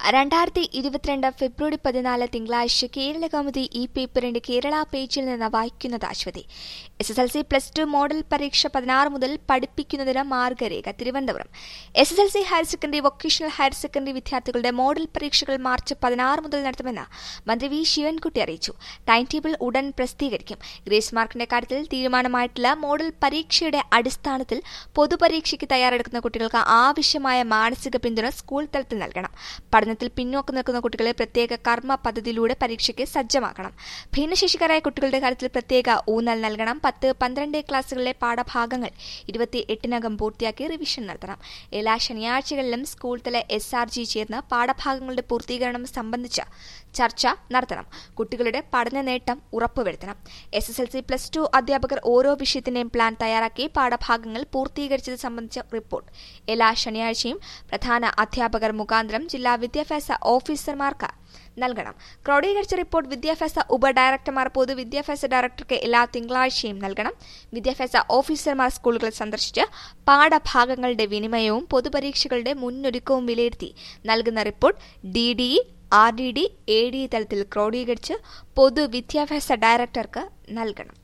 രണ്ടായിരത്തി ഇരുപത്തിരണ്ട് ഫെബ്രുവരി പതിനാല് തിങ്കളാഴ്ച കേരള കൗമുദി ഈ പേപ്പറിന്റെ കേരള പേജിൽ നിന്ന് വായിക്കുന്നത് Aswathy S S L C plus two model പരീക്ഷ പതിനാറ് മുതൽ പഠിപ്പിക്കുന്നതിന് മാർഗരേഖ Thiruvananthapuram S S L C higher secondary vocational higher secondary വിദ്യാർത്ഥികളുടെ മോഡൽ പരീക്ഷകൾ മാർച്ച് പതിനാറ് മുതൽ നടത്തുമെന്ന് മന്ത്രി വി ശിവൻകുട്ടി അറിയിച്ചു ടൈം ടേബിൾ ഉടൻ പ്രസിദ്ധീകരിക്കും ഗ്രേസ് മാർക്കിന്റെ കാര്യത്തിൽ തീരുമാനമായിട്ടില്ല മോഡൽ പരീക്ഷയുടെ അടിസ്ഥാനത്തിൽ പൊതുപരീക്ഷയ്ക്ക് തയ്യാറെടുക്കുന്ന കുട്ടികൾക്ക് ആവശ്യമായ മാനസിക പിന്തുണ സ്കൂൾ തലത്തിൽ നൽകണം പഠനത്തിൽ പിന്നോക്കം നിൽക്കുന്ന കുട്ടികളെ പ്രത്യേക കർമ്മ പദ്ധതിയിലൂടെ പരീക്ഷയ്ക്ക് സജ്ജമാക്കണം ഭിന്നശേഷിക്കാരായ കുട്ടികളുടെ കാര്യത്തിൽ പ്രത്യേക ഊന്നൽ നൽകണം പത്ത് പന്ത്രണ്ട് ക്ലാസുകളിലെ പാഠഭാഗങ്ങൾ ഇരുപത്തി എട്ടിനകം പൂർത്തിയാക്കി റിവിഷൻ നടത്തണം എല്ലാ ശനിയാഴ്ചകളിലും സ്കൂൾ തല എസ് ആർ ജി ചേർന്ന് പാഠഭാഗങ്ങളുടെ പൂർത്തീകരണം സംബന്ധിച്ച് ചർച്ച നടത്തണം കുട്ടികളുടെ പഠന നേട്ടം ഉറപ്പുവരുത്തണം S S L C plus two അധ്യാപകർ ഓരോ വിഷയത്തിന്റെയും പ്ലാൻ തയ്യാറാക്കി പാഠഭാഗങ്ങൾ പൂർത്തീകരിച്ചത് സംബന്ധിച്ച റിപ്പോർട്ട് എല്ലാ ശനിയാഴ്ചയും പ്രധാന അധ്യാപകർ മുഖാന്തരം ജില്ലാ വിദ്യാഭ്യാസ ഓഫീസർമാർക്ക് നൽകണം ക്രോഡീകരിച്ച റിപ്പോർട്ട് വിദ്യാഭ്യാസ ഉപഡയറക്ടർമാർ പൊതുവിദ്യാഭ്യാസ ഡയറക്ടർക്ക് എല്ലാ തിങ്കളാഴ്ചയും നൽകണം വിദ്യാഭ്യാസ ഓഫീസർമാർ സ്കൂളുകൾ സന്ദർശിച്ച് പാഠഭാഗങ്ങളുടെ വിനിമയവും പൊതുപരീക്ഷകളുടെ മുന്നൊരുക്കവും വിലയിരുത്തി നൽകുന്ന report D D R D D A D തലത്തിൽ ക്രോഡീകരിച്ച് പൊതുവിദ്യാഭ്യാസ ഡയറക്ടർക്ക് നൽകണം